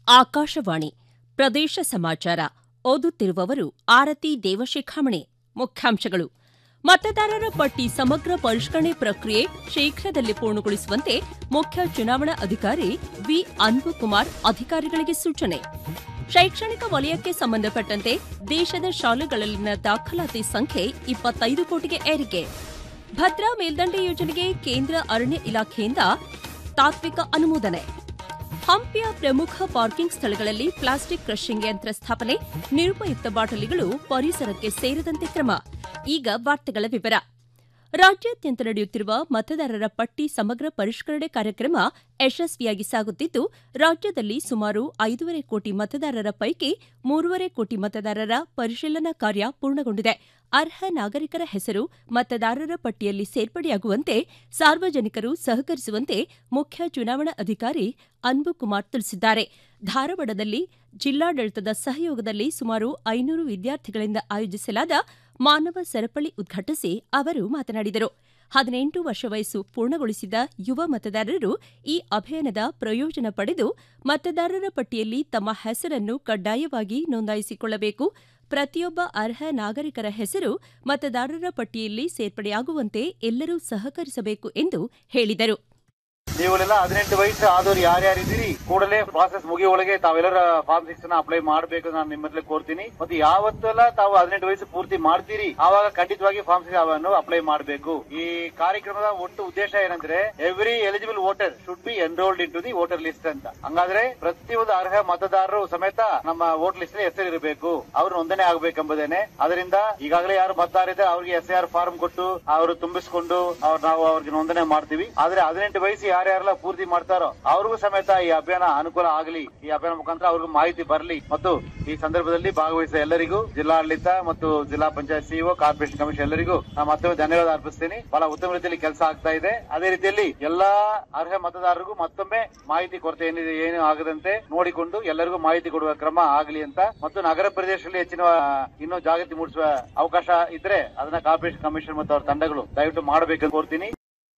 ಆಕಾಶವಾಣಿ ಪ್ರದೇಶ ಸಮಾಚಾರ ಓದುತ್ತಿರುವವರು ಆರತಿ ದೇವಶಿಖಾಮಣಿ ಮುಖ್ಯಾಂಶಗಳು ಮತದಾರರ ಪಟ್ಟಿ ಸಮಗ್ರ ಪರಿಷ್ಕರಣೆ ಪ್ರಕ್ರಿಯೆ ಶೀಘ್ರದಲ್ಲೇ ಪೂರ್ಣಗೊಳಿಸುವಂತೆ ಮುಖ್ಯ ಚುನಾವಣಾ ಅಧಿಕಾರಿ ವಿ ಅನ್ಬುಕುಮಾರ್ ಅಧಿಕಾರಿಗಳಿಗೆ ಸೂಚನೆ ಶೈಕ್ಷಣಿಕ ವಲಯಕ್ಕೆ ಸಂಬಂಧಪಟ್ಟಂತೆ ದೇಶದ ಶಾಲೆಗಳಲ್ಲಿನ ದಾಖಲಾತಿ ಸಂಖ್ಯೆ ಇಪ್ಪತ್ತೈದು ಕೋಟಿಗೆ ಏರಿಕೆ ಭದ್ರಾ ಮೇಲ್ದಂಡೆ ಯೋಜನೆಗೆ ಕೇಂದ್ರ ಅರಣ್ಯ ಇಲಾಖೆಯಿಂದ ತಾತ್ವಿಕ ಅನುಮೋದನೆ ಹಂಪಿಯ ಪ್ರಮುಖ ಪಾರ್ಕಿಂಗ್ ಸ್ಥಳಗಳಲ್ಲಿ ಪ್ಲಾಸ್ಟಿಕ್ ಕ್ರಷಿಂಗ್ ಯಂತ್ರ ಸ್ಥಾಪನೆ ನಿರುಪಯುಕ್ತ ಬಾಟಲಿಗಳು ಪರಿಸರಕ್ಕೆ ಸೇರದಂತೆ ಕ್ರಮ ಈಗ ವಾರ್ತೆಗಳ ವಿವರ ರಾಜ್ಯಾದ್ಯಂತ ನಡೆಯುತ್ತಿರುವ ಮತದಾರರ ಪಟ್ಟಿ ಸಮಗ್ರ ಪರಿಷ್ಕರಣೆ ಕಾರ್ಯಕ್ರಮ ಯಶಸ್ವಿಯಾಗಿ ಸಾಗುತ್ತಿದ್ದು ರಾಜ್ಯದಲ್ಲಿ ಸುಮಾರು ಐದೂವರೆ ಕೋಟಿ ಮತದಾರರ ಪೈಕಿ ಮೂರುವರೆ ಕೋಟಿ ಮತದಾರರ ಪರಿಶೀಲನಾ ಕಾರ್ಯ ಪೂರ್ಣಗೊಂಡಿದೆ ಅರ್ಹ ನಾಗರಿಕರ ಹೆಸರು ಮತದಾರರ ಪಟ್ಟಿಯಲ್ಲಿ ಸೇರ್ಪಡೆಯಾಗುವಂತೆ ಸಾರ್ವಜನಿಕರು ಸಹಕರಿಸುವಂತೆ ಮುಖ್ಯ ಚುನಾವಣಾ ಅಧಿಕಾರಿ ಅನ್ಬುಕುಮಾರ್ ತಿಳಿಸಿದ್ದಾರೆ ಧಾರವಾಡದಲ್ಲಿ ಜಿಲ್ಲಾಡಳಿತದ ಸಹಯೋಗದಲ್ಲಿ ಸುಮಾರು ಐನೂರು ವಿದ್ಯಾರ್ಥಿಗಳಿಂದ ಆಯೋಜಿಸಲಾದ ಮಾನವ ಸರಪಳಿ ಉದ್ಘಾಟಿಸಿ ಅವರು ಮಾತನಾಡಿದರು ಹದಿನೆಂಟು ವರ್ಷ ವಯಸ್ಸು ಪೂರ್ಣಗೊಳಿಸಿದ ಯುವ ಮತದಾರರು ಈ ಅಭಿಯಾನದ ಪ್ರಯೋಜನ ಪಡೆದು ಮತದಾರರ ಪಟ್ಟಿಯಲ್ಲಿ ತಮ್ಮ ಹೆಸರನ್ನು ಕಡ್ಡಾಯವಾಗಿ ನೋಂದಾಯಿಸಿಕೊಳ್ಳಬೇಕು ಪ್ರತಿಯೊಬ್ಬ ಅರ್ಹ ನಾಗರಿಕರ ಹೆಸರು ಮತದಾರರ ಪಟ್ಟಿಯಲ್ಲಿ ಸೇರ್ಪಡೆಯಾಗುವಂತೆ ಎಲ್ಲರೂ ಸಹಕರಿಸಬೇಕು ಎಂದು ಹೇಳಿದರು ನೀವೆಲ್ಲ ಹದಿನೆಂಟು ವಯಸ್ಸು ಆದವ್ರು ಯಾರ್ಯಾರಿದ್ದೀರಿ ಕೂಡಲೇ ಪ್ರಾಸೆಸ್ ಮುಗಿಯೊಳಗೆ ತಾವೆಲ್ಲರ ಫಾರ್ಮ್ ಸಿಕ್ಸ್ ನ ಅಪ್ಲೈ ಮಾಡಬೇಕು ನಾನು ನಿಮ್ಮಲ್ಲಿ ಕೋರ್ತೀನಿ ಮತ್ತೆ ಯಾವತ್ತೆಲ್ಲ ತಾವು ಹದಿನೆಂಟು ವಯಸ್ಸು ಪೂರ್ತಿ ಮಾಡ್ತೀರಿ ಆವಾಗ ಖಂಡಿತವಾಗಿ ಫಾರ್ಮ್ ಸಿಕ್ಸ್ ಅನ್ನು ಅಪ್ಲೈ ಮಾಡಬೇಕು ಈ ಕಾರ್ಯಕ್ರಮದ ಒಟ್ಟು ಉದ್ದೇಶ ಏನಂದ್ರೆ every eligible voter should be enrolled in to the voter list ಅಂತ ಹಂಗಾದ್ರೆ ಪ್ರತಿಯೊಂದು ಅರ್ಹ ಮತದಾರರು ಸಮೇತ ನಮ್ಮ ವೋಟರ್ ಲಿಸ್ಟ್ ಹೆಸರಿರಬೇಕು ಅವ್ರು ನೋಂದಣಿ ಆಗಬೇಕೆಂಬುದೇನೆ ಅದರಿಂದ ಈಗಾಗಲೇ ಯಾರು ಮತದಾರ ಇದ್ದಾರೆ ಅವ್ರಿಗೆ ಎಸ್ ಆರ್ ಫಾರ್ಮ್ ಕೊಟ್ಟು ಅವರು ತುಂಬಿಸಿಕೊಂಡು ಅವ್ರು ನಾವು ಅವ್ರಿಗೆ ನೋಂದಣಿ ಮಾಡ್ತೀವಿ ಆದ್ರೆ ಹದಿನೆಂಟು ವಯಸ್ಸು ಯಾರ್ಯಾರೆಲ್ಲ ಪೂರ್ತಿ ಮಾಡ್ತಾರೋ ಅವ್ರಿಗೂ ಸಮೇತ ಈ ಅಭಿಯಾನ ಅನುಕೂಲ ಆಗಲಿ ಈ ಅಭಿಯಾನ ಮುಖಾಂತರ ಅವ್ರಿಗೂ ಮಾಹಿತಿ ಬರಲಿ ಮತ್ತು ಈ ಸಂದರ್ಭದಲ್ಲಿ ಭಾಗವಹಿಸಿದ ಎಲ್ಲರಿಗೂ ಜಿಲ್ಲಾಡಳಿತ ಮತ್ತು ಜಿಲ್ಲಾ ಪಂಚಾಯತ್ ಸಿಇಒ ಕಾರ್ಪೊರೇಷನ್ ಕಮಿಷನ್ ಎಲ್ಲರಿಗೂ ನಾನು ಮತ್ತೊಮ್ಮೆ ಧನ್ಯವಾದ ಅರ್ಪಿಸ್ತೀನಿ ಬಹಳ ಉತ್ತಮ ರೀತಿಯಲ್ಲಿ ಕೆಲಸ ಆಗ್ತಾ ಇದೆ ಅದೇ ರೀತಿಯಲ್ಲಿ ಎಲ್ಲಾ ಅರ್ಹ ಮತದಾರರಿಗೂ ಮತ್ತೊಮ್ಮೆ ಮಾಹಿತಿ ಕೊರತೆ ಏನಿದೆ ಏನು ಆಗದಂತೆ ನೋಡಿಕೊಂಡು ಎಲ್ಲರಿಗೂ ಮಾಹಿತಿ ಕೊಡುವ ಕ್ರಮ ಆಗಲಿ ಅಂತ ಮತ್ತು ನಗರ ಪ್ರದೇಶದಲ್ಲಿ ಹೆಚ್ಚಿನ ಇನ್ನೂ ಜಾಗೃತಿ ಮೂಡಿಸುವ ಅವಕಾಶ ಇದ್ರೆ ಅದನ್ನ ಕಾರ್ಪೊರೇಷನ್ ಕಮಿಷನ್ ಮತ್ತು ಅವರ ತಂಡಗಳು ದಯವಿಟ್ಟು ಮಾಡಬೇಕೆಂದು ಕೋರ್ತೀನಿ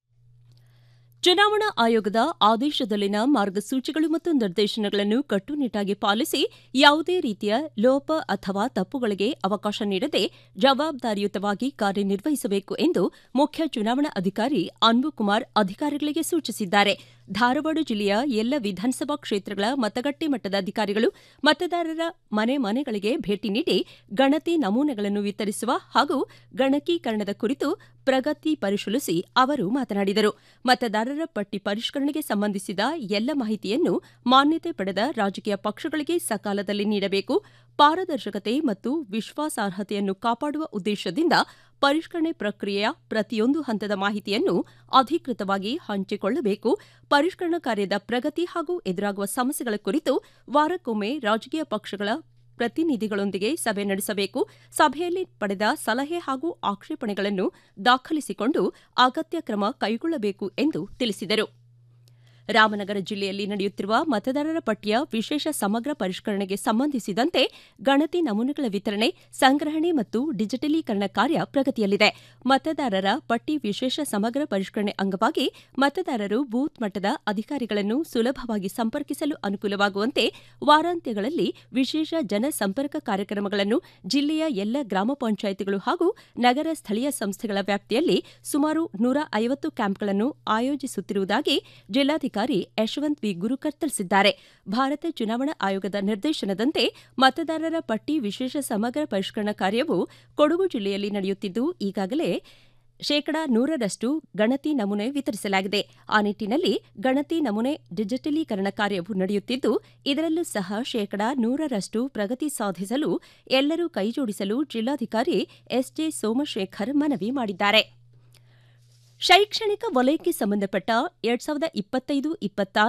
ಚುನಾವಣಾ ಆಯೋಗದ ಆದೇಶದಲ್ಲಿನ ಮಾರ್ಗಸೂಚಿಗಳು ಮತ್ತು ನಿರ್ದೇಶನಗಳನ್ನು ಕಟ್ಟುನಿಟ್ಟಾಗಿ ಪಾಲಿಸಿ ಯಾವುದೇ ರೀತಿಯ ಲೋಪ ಅಥವಾ ತಪ್ಪುಗಳಿಗೆ ಅವಕಾಶ ನೀಡದೆ ಜವಾಬ್ದಾರಿಯುತವಾಗಿ ಕಾರ್ಯನಿರ್ವಹಿಸಬೇಕು ಎಂದು ಮುಖ್ಯ ಚುನಾವಣಾ ಅಧಿಕಾರಿ ಅನ್ಬುಕುಮಾರ್ ಅಧಿಕಾರಿಗಳಿಗೆ ಸೂಚಿಸಿದ್ದಾರೆ ಧಾರವಾಡ ಜಿಲ್ಲೆಯ ಎಲ್ಲ ವಿಧಾನಸಭಾ ಕ್ಷೇತ್ರಗಳ ಮತಗಟ್ಟೆ ಮಟ್ಟದ ಅಧಿಕಾರಿಗಳು ಮತದಾರರ ಮನೆ ಮನೆಗಳಿಗೆ ಭೇಟಿ ನೀಡಿ ಗಣತಿ ನಮೂನೆಗಳನ್ನು ವಿತರಿಸುವ ಹಾಗೂ ಗಣಕೀಕರಣದ ಕುರಿತು ಪ್ರಗತಿ ಪರಿಶೀಲಿಸಿ ಅವರು ಮಾತನಾಡಿದರು ಮತದಾರರ ಪಟ್ಟಿ ಪರಿಷ್ಕರಣೆಗೆ ಸಂಬಂಧಿಸಿದ ಎಲ್ಲ ಮಾಹಿತಿಯನ್ನು ಮಾನ್ಯತೆ ಪಡೆದ ರಾಜಕೀಯ ಪಕ್ಷಗಳಿಗೆ ಸಕಾಲದಲ್ಲಿ ನೀಡಬೇಕು ಪಾರದರ್ಶಕತೆ ಮತ್ತು ವಿಶ್ವಾಸಾರ್ಹತೆಯನ್ನು ಕಾಪಾಡುವ ಉದ್ದೇಶದಿಂದ ಪರಿಷ್ಕರಣೆ ಪ್ರಕ್ರಿಯೆಯ ಪ್ರತಿಯೊಂದು ಹಂತದ ಮಾಹಿತಿಯನ್ನು ಅಧಿಕೃತವಾಗಿ ಹಂಚಿಕೊಳ್ಳಬೇಕು ಪರಿಷ್ಕರಣಾ ಕಾರ್ಯದ ಪ್ರಗತಿ ಹಾಗೂ ಎದುರಾಗುವ ಸಮಸ್ಯೆಗಳ ಕುರಿತು ವಾರಕ್ಕೊಮ್ಮೆ ರಾಜಕೀಯ ಪಕ್ಷಗಳ ಪ್ರತಿನಿಧಿಗಳೊಂದಿಗೆ ಸಭೆ ನಡೆಸಬೇಕು ಸಭೆಯಲ್ಲಿ ಪಡೆದ ಸಲಹೆ ಹಾಗೂ ಆಕ್ಷೇಪಣೆಗಳನ್ನು ದಾಖಲಿಸಿಕೊಂಡು ಅಗತ್ಯ ಕ್ರಮ ಕೈಗೊಳ್ಳಬೇಕು ಎಂದು ತಿಳಿಸಿದರು ರಾಮನಗರ ಜಿಲ್ಲೆಯಲ್ಲಿ ನಡೆಯುತ್ತಿರುವ ಮತದಾರರ ಪಟ್ಟಿಯ ವಿಶೇಷ ಸಮಗ್ರ ಪರಿಷ್ಕರಣೆಗೆ ಸಂಬಂಧಿಸಿದಂತೆ ಗಣತಿ ನಮೂನೆಗಳ ವಿತರಣೆ ಸಂಗ್ರಹಣೆ ಮತ್ತು ಡಿಜಿಟಲೀಕರಣ ಕಾರ್ಯ ಪ್ರಗತಿಯಲ್ಲಿದೆ ಮತದಾರರ ಪಟ್ಟಿ ವಿಶೇಷ ಸಮಗ್ರ ಪರಿಷ್ಕರಣೆ ಅಂಗವಾಗಿ ಮತದಾರರು ಬೂತ್ ಮಟ್ಟದ ಅಧಿಕಾರಿಗಳನ್ನು ಸುಲಭವಾಗಿ ಸಂಪರ್ಕಿಸಲು ಅನುಕೂಲವಾಗುವಂತೆ ವಾರಾಂತ್ಯಗಳಲ್ಲಿ ವಿಶೇಷ ಜನಸಂಪರ್ಕ ಕಾರ್ಯಕ್ರಮಗಳನ್ನು ಜಿಲ್ಲೆಯ ಎಲ್ಲ ಗ್ರಾಮ ಪಂಚಾಯಿತಿಗಳು ಹಾಗೂ ನಗರ ಸ್ಥಳೀಯ ಸಂಸ್ಥೆಗಳ ವ್ಯಾಪ್ತಿಯಲ್ಲಿ ಸುಮಾರು ನೂರ ಐವತ್ತು ಕ್ಯಾಂಪ್ಗಳನ್ನು ಆಯೋಜಿಸುತ್ತಿರುವುದಾಗಿ ಜಿಲ್ಲಾಧಿಕಾರಿ ಯಶವಂತ್ ವಿ ಗುರುಕರ್ ತಿಳಿಸಿದ್ದಾರೆ ಭಾರತ ಚುನಾವಣಾ ಆಯೋಗದ ನಿರ್ದೇಶನದಂತೆ ಮತದಾರರ ಪಟ್ಟಿ ವಿಶೇಷ ಸಮಗ್ರ ಪರಿಷ್ಕರಣಾ ಕಾರ್ಯವು ಕೊಡಗು ಜಿಲ್ಲೆಯಲ್ಲಿ ನಡೆಯುತ್ತಿದ್ದು ಈಗಾಗಲೇ ಶೇಕಡಾ ನೂರರಷ್ಟು ಗಣತಿ ನಮೂನೆ ವಿತರಿಸಲಾಗಿದೆ ಆ ನಿಟ್ಟಿನಲ್ಲಿ ಗಣತಿ ನಮೂನೆ ಡಿಜಿಟಲೀಕರಣ ಕಾರ್ಯವು ನಡೆಯುತ್ತಿದ್ದು ಇದರಲ್ಲೂ ಸಹ ಶೇಕಡಾ ನೂರರಷ್ಟು ಪ್ರಗತಿ ಸಾಧಿಸಲು ಎಲ್ಲರೂ ಕೈಜೋಡಿಸಲು ಜಿಲ್ಲಾಧಿಕಾರಿ ಎಸ್ಜೆ ಸೋಮಶೇಖರ್ ಮನವಿ ಮಾಡಿದ್ದಾರೆ ಶೈಕ್ಷಣಿಕ ವಲಯಕ್ಕೆ ಸಂಬಂಧಪಟ್ಟ ಎರಡ್ ಸಾವಿರದ ಇಪ್ಪತ್ತೈದು ಇಪ್ಪತ್ತಾರು